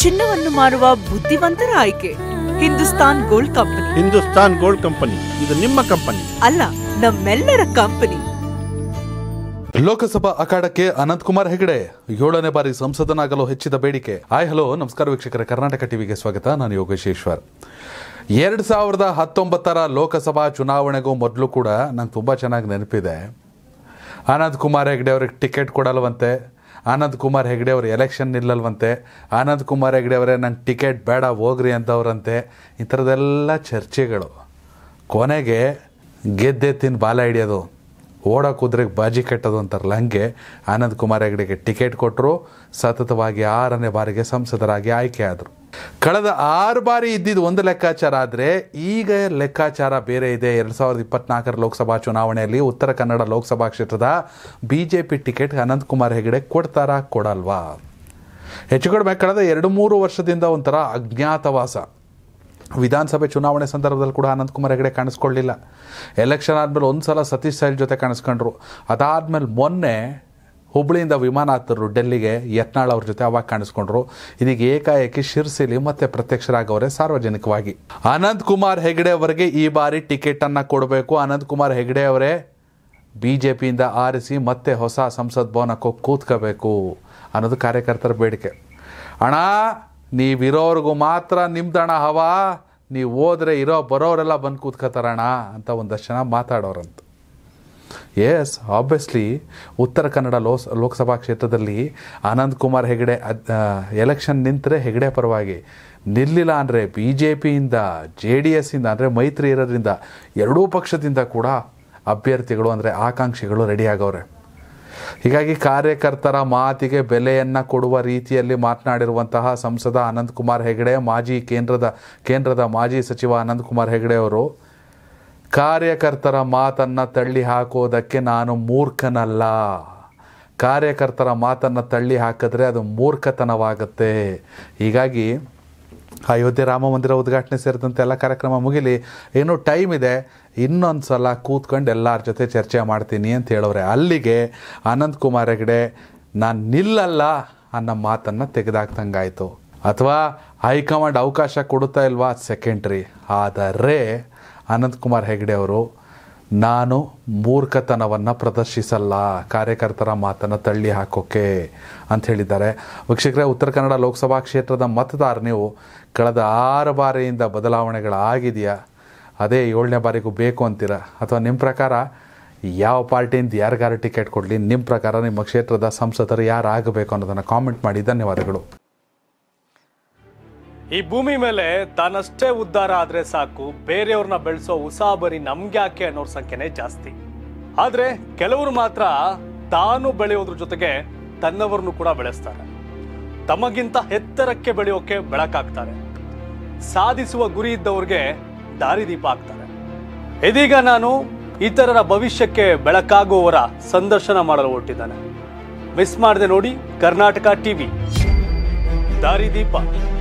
ಚಿನ್ನವನ್ನು ಮಾರುವ ಬುದ್ಧಿವಂತರ ಆಯ್ಕೆ Hindustan gold company Hindustan gold company ಇದು ನಿಮ್ಮ ಕಂಪನಿ ಅಲ್ಲ ನಮ್ಮೆಲ್ಲರ ಕಂಪನಿ ಲೋಕಸಭಾ ಅಖಾಡಕ್ಕೆ ಅನಂತ್ ಕುಮಾರ್ ಹೆಗಡೆ ಏಳನೇ ಬಾರಿ ಸಂಸದನಾಗಲು ಹೆಚ್ಚಿದ ಬೇಡಿಕೆ ಹಾಯ್ ಹಲೋ ನಮಸ್ಕಾರ ವೀಕ್ಷಕರ ಕರ್ನಾಟಕ ಟಿವಿಗೆ ಸ್ವಾಗತ ನಾನು ಯೋಗೇಶೇಶ್ವರ್ ಎರಡು ಸಾವಿರದ ಹತ್ತೊಂಬತ್ತರ ಲೋಕಸಭಾ ಚುನಾವಣೆಗೂ ಮೊದಲು ಕೂಡ ನಂಗೆ ತುಂಬ ಚೆನ್ನಾಗಿ ನೆನಪಿದೆ ಆನಂದ್ ಕುಮಾರ್ ಹೆಗಡೆ ಅವ್ರಿಗೆ ಟಿಕೆಟ್ ಕೊಡಲ್ವಂತೆ ಆನಂದ್ ಕುಮಾರ್ ಹೆಗಡೆ ಅವರು ಎಲೆಕ್ಷನ್ ನಿಲ್ಲಲ್ವಂತೆ ಆನಂದ್ ಕುಮಾರ್ ಹೆಗಡೆ ಅವರೇ ನಂಗೆ ಟಿಕೆಟ್ ಬೇಡ ಹೋಗ್ರಿ ಅಂತವ್ರಂತೆ ಈ ಥರದ್ದೆಲ್ಲ ಚರ್ಚೆಗಳು ಕೊನೆಗೆ ಗೆದ್ದೆ ತಿನ್ ಬಾಲ ಹಿಡಿಯೋದು ಓಡೋ ಕುದುರೆಗೆ ಬಾಜಿ ಕಟ್ಟೋದು ಅಂತಾರಲ್ಲ ಹಂಗೆ ಆನಂದ್ ಕುಮಾರ್ ಹೆಗಡೆಗೆ ಟಿಕೆಟ್ ಕೊಟ್ಟರು ಸತತವಾಗಿ ಆರನೇ ಬಾರಿಗೆ ಸಂಸದರಾಗಿ ಆಯ್ಕೆ ಆದರು ಕಳೆದ ಆರು ಬಾರಿ ಇದ್ದಿದ್ದು ಒಂದು ಲೆಕ್ಕಾಚಾರ ಆದರೆ ಈಗ ಲೆಕ್ಕಾಚಾರ ಬೇರೆ ಇದೆ ಎರಡು ಸಾವಿರದ ಇಪ್ಪತ್ನಾಲ್ಕರ ಲೋಕಸಭಾ ಚುನಾವಣೆಯಲ್ಲಿ ಉತ್ತರ ಕನ್ನಡ ಲೋಕಸಭಾ ಕ್ಷೇತ್ರದ B J P ticket Anant Kumar Hegde ಕೊಡ್ತಾರಾ ಕೊಡಲ್ವಾ ಹೆಚ್ಚು ಕಡಿಮೆ ಕಳೆದ ಎರಡು ಮೂರು ವರ್ಷದಿಂದ ಒಂಥರ ಅಜ್ಞಾತವಾಸ ವಿಧಾನಸಭೆ ಚುನಾವಣೆ ಸಂದರ್ಭದಲ್ಲಿ ಕೂಡ ಅನಂತ್ ಕುಮಾರ್ ಹೆಗಡೆ ಕಾಣಿಸ್ಕೊಳ್ಳಿಲ್ಲ ಎಲೆಕ್ಷನ್ ಆದಮೇಲೆ ಒಂದು ಸಲ ಸತೀಶ್ ಸೈಲ್ ಜೊತೆ ಕಾಣಿಸ್ಕೊಂಡ್ರು ಅದಾದಮೇಲೆ ಮೊನ್ನೆ ಹುಬ್ಳಿಯಿಂದ ವಿಮಾನ ಹತ್ತರು ಡೆಲ್ಲಿಗೆ ಯತ್ನಾಳ್ ಅವ್ರ ಜೊತೆ ಅವಾಗ ಕಾಣಿಸ್ಕೊಂಡ್ರು ಇದೀಗ ಏಕಾಏಕಿ ಶಿರ್ಸಿಲಿ ಮತ್ತೆ ಪ್ರತ್ಯಕ್ಷರಾಗವ್ರೆ ಸಾರ್ವಜನಿಕವಾಗಿ ಅನಂತ್ ಕುಮಾರ್ ಹೆಗಡೆ ಅವರಿಗೆ ಈ ಬಾರಿ ಟಿಕೆಟ್ ಅನ್ನ ಕೊಡಬೇಕು ಅನಂತ್ ಕುಮಾರ್ ಹೆಗಡೆ ಅವರೇ ಬಿ ಜೆ ಪಿಯಿಂದ ಆರಿಸಿ ಮತ್ತೆ ಹೊಸ ಸಂಸತ್ ಭವನಕ್ಕೆ ಹೋಗಿ ಕೂತ್ಕೋಬೇಕು ಅನ್ನೋದು ಕಾರ್ಯಕರ್ತರ ಬೇಡಿಕೆ ಅಣ್ಣ ನೀವಿರೋರ್ಗೂ ಮಾತ್ರ ನಿಮ್ದಣ ಹವಾ ನೀವು ಹೋದ್ರೆ ಇರೋ ಬರೋರೆಲ್ಲ ಬಂದು ಕೂತ್ಕೋತಾರಣ ಅಂತ ಒಂದಷ್ಟು ಜನ ಮಾತಾಡೋರಂತ ಎಸ್ ಆಬ್ವಿಯಸ್ಲಿ ಉತ್ತರ ಕನ್ನಡ ಲೋಸ್ ಲೋಕಸಭಾ ಕ್ಷೇತ್ರದಲ್ಲಿ ಆನಂದ್ ಕುಮಾರ್ ಹೆಗಡೆ ಎಲೆಕ್ಷನ್ ನಿಂತರೆ ಹೆಗಡೆ ಪರವಾಗಿ ನಿಲ್ಲಿಲ್ಲ ಅಂದರೆ ಬಿ ಜೆ ಪಿಯಿಂದ ಜೆ ಡಿ ಎಸ್ಸಿಂದ ಅಂದರೆ ಮೈತ್ರಿ ಇರೋದ್ರಿಂದ ಎರಡೂ ಪಕ್ಷದಿಂದ ಕೂಡ ಅಭ್ಯರ್ಥಿಗಳು ಅಂದರೆ ಆಕಾಂಕ್ಷಿಗಳು ರೆಡಿ ಆಗವ್ರೆ ಹೀಗಾಗಿ ಕಾರ್ಯಕರ್ತರ ಮಾತಿಗೆ ಬೆಲೆಯನ್ನು ಕೊಡುವ ರೀತಿಯಲ್ಲಿ ಮಾತನಾಡಿರುವಂತಹ ಸಂಸದ ಅನಂತ್ ಕುಮಾರ್ ಹೆಗಡೆ ಮಾಜಿ ಕೇಂದ್ರದ ಕೇಂದ್ರದ ಮಾಜಿ ಸಚಿವ ಅನಂತ್ ಕುಮಾರ್ ಹೆಗಡೆ ಅವರು ಕಾರ್ಯಕರ್ತರ ಮಾತನ್ನು ತಳ್ಳಿ ಹಾಕೋದಕ್ಕೆ ನಾನು ಮೂರ್ಖನಲ್ಲ ಕಾರ್ಯಕರ್ತರ ಮಾತನ್ನು ತಳ್ಳಿ ಹಾಕಿದ್ರೆ ಅದು ಮೂರ್ಖತನವಾಗುತ್ತೆ ಹೀಗಾಗಿ ಅಯೋಧ್ಯೆ ರಾಮ ಮಂದಿರ ಉದ್ಘಾಟನೆ ಸೇರಿದಂತೆ ಎಲ್ಲ ಕಾರ್ಯಕ್ರಮ ಮುಗಿಲಿ ಇನ್ನೂ ಟೈಮ್ ಇದೆ ಇನ್ನೊಂದು ಸಲ ಕೂತ್ಕೊಂಡು ಎಲ್ಲರ ಜೊತೆ ಚರ್ಚೆ ಮಾಡ್ತೀನಿ ಅಂತ ಹೇಳೋರೆ ಅಲ್ಲಿಗೆ ಅನಂತ್ ಕುಮಾರ್ ಹೆಗಡೆ ನಾನು ನಿಲ್ಲಲ್ಲ ಅನ್ನೋ ಮಾತನ್ನು ತೆಗೆದಾಕ್ದಂಗಾಯ್ತು ಅಥವಾ ಹೈಕಮಾಂಡ್ ಅವಕಾಶ ಕೊಡುತ್ತಾ ಇಲ್ವಾ ಸೆಕೆಂಡ್ರಿ ಆದರೆ ಅನಂತ್ ಕುಮಾರ್ ಹೆಗಡೆ ಅವರು ನಾನು ಮೂರ್ಖತನವನ್ನು ಪ್ರದರ್ಶಿಸಲ್ಲ ಕಾರ್ಯಕರ್ತರ ಮಾತನ್ನು ತಳ್ಳಿ ಹಾಕೋಕೆ ಅಂತ ಹೇಳಿದ್ದಾರೆ ವೀಕ್ಷಕರೇ ಉತ್ತರ ಕನ್ನಡ ಲೋಕಸಭಾ ಕ್ಷೇತ್ರದ ಮತದಾರ ನೀವು ಕಳೆದ ಆರು ಬಾರಿಯಿಂದ ಬದಲಾವಣೆಗಳಾಗಿದೆಯಾ ಅದೇ ಏಳನೇ ಬಾರಿಗೂ ಬೇಕು ಅಂತೀರಾ ಅಥವಾ ನಿಮ್ಮ ಪ್ರಕಾರ ಯಾವ ಪಾರ್ಟಿಯಿಂದ ಯಾರಿಗಾರು ಟಿಕೆಟ್ ಕೊಡಲಿ ನಿಮ್ಮ ಪ್ರಕಾರ ನಿಮ್ಮ ಕ್ಷೇತ್ರದ ಸಂಸದರು ಯಾರು ಆಗಬೇಕು ಅನ್ನೋದನ್ನು ಕಾಮೆಂಟ್ ಮಾಡಿ ಧನ್ಯವಾದಗಳು ಈ ಭೂಮಿ ಮೇಲೆ ತಾನಷ್ಟೇ ಉದ್ಧಾರ ಆದ್ರೆ ಸಾಕು ಬೇರೆಯವ್ರನ್ನ ಬೆಳೆಸೋ ಉಸಾಬರಿ ನಮ್ಗ್ಯಾಕೆ ಅನ್ನೋರ್ ಸಂಖ್ಯೆನೇ ಜಾಸ್ತಿ ಆದ್ರೆ ಕೆಲವರು ಮಾತ್ರ ತಾನು ಬೆಳೆಯೋದ್ರ ಜೊತೆಗೆ ತನ್ನವರನ್ನು ಕೂಡ ಬೆಳೆಸ್ತಾರೆ ತಮಗಿಂತ ಎತ್ತರಕ್ಕೆ ಬೆಳೆಯೋಕೆ ಬೆಳಕಾಗ್ತಾರೆ ಸಾಧಿಸುವ ಗುರಿ ಇದ್ದವ್ರಿಗೆ ದಾರಿದೀಪ ಆಗ್ತಾರೆ ಇದೀಗ ನಾನು ಇತರರ ಭವಿಷ್ಯಕ್ಕೆ ಬೆಳಕಾಗುವವರ ಸಂದರ್ಶನ ಮಾಡಲು ಹೊರಟಿದ್ದಾನೆ ಮಿಸ್ ಮಾಡದೆ ನೋಡಿ ಕರ್ನಾಟಕ ಟಿವಿ ದಾರಿದೀಪ